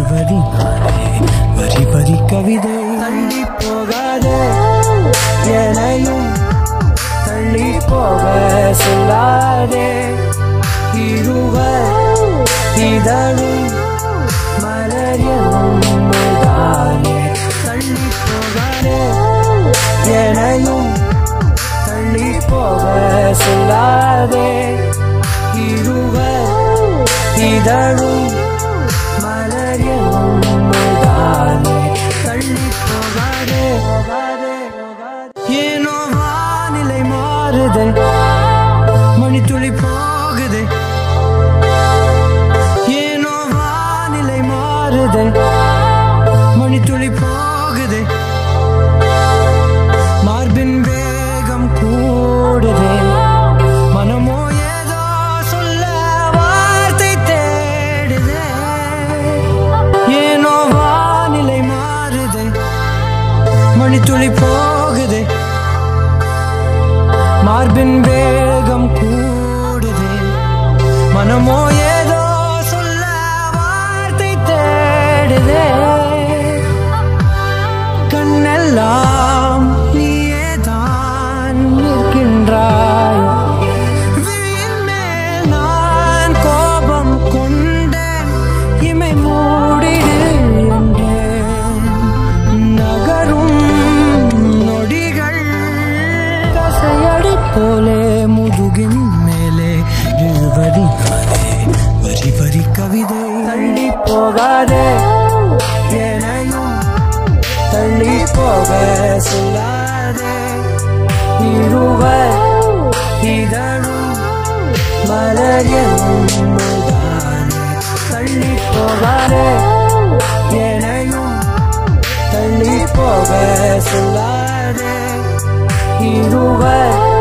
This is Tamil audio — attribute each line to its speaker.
Speaker 1: இருவரி நானே வரி வரி கவிதை தள்ளி போகாதே எனையும் தள்ளி போக சொல்லாதே இருவர் இதழும் மலரும் தானே தள்ளி போகாதே எனையும் தள்ளி போக சொல்லாதே இருவர் இதழும் மலரும் தானே தள்ளி போகாதே போகாதே ஏனோ வானிலை மாறுதே மணித்துளி போகுதே ஏனோ வானிலை மாறுதே மணித்துளி போகுதே மார்பின் வேகம் கூடுதே மனமோ ஏதோ சொல்ல வார்த்தை தேடுதே ஏனோ வானிலை மாறுதே மணித்துளி போகுதே மார்பின் வேகம் கூடுதே மனமோ ஏதோ சொல்ல வார்த்தை தேடுதே கண்ணெல்லாம் நீயேதான் நிற்கின்றாய் விழியின் மேல் நான் கோபம் கொண்டேன் இமை மூடிடு என்றேன் நகரும் நொடிகள் கசையடி போலே முதுகின் மேலே இருவரி நானே வரி வரி கவிதை தள்ளி போகாதே எனையும் தள்ளி போக சொல்லாதே இருவர் இதழும் மலர் தானே தள்ளி போகாதே எனையும் தள்ளி போக சொல்லாதே இருவர்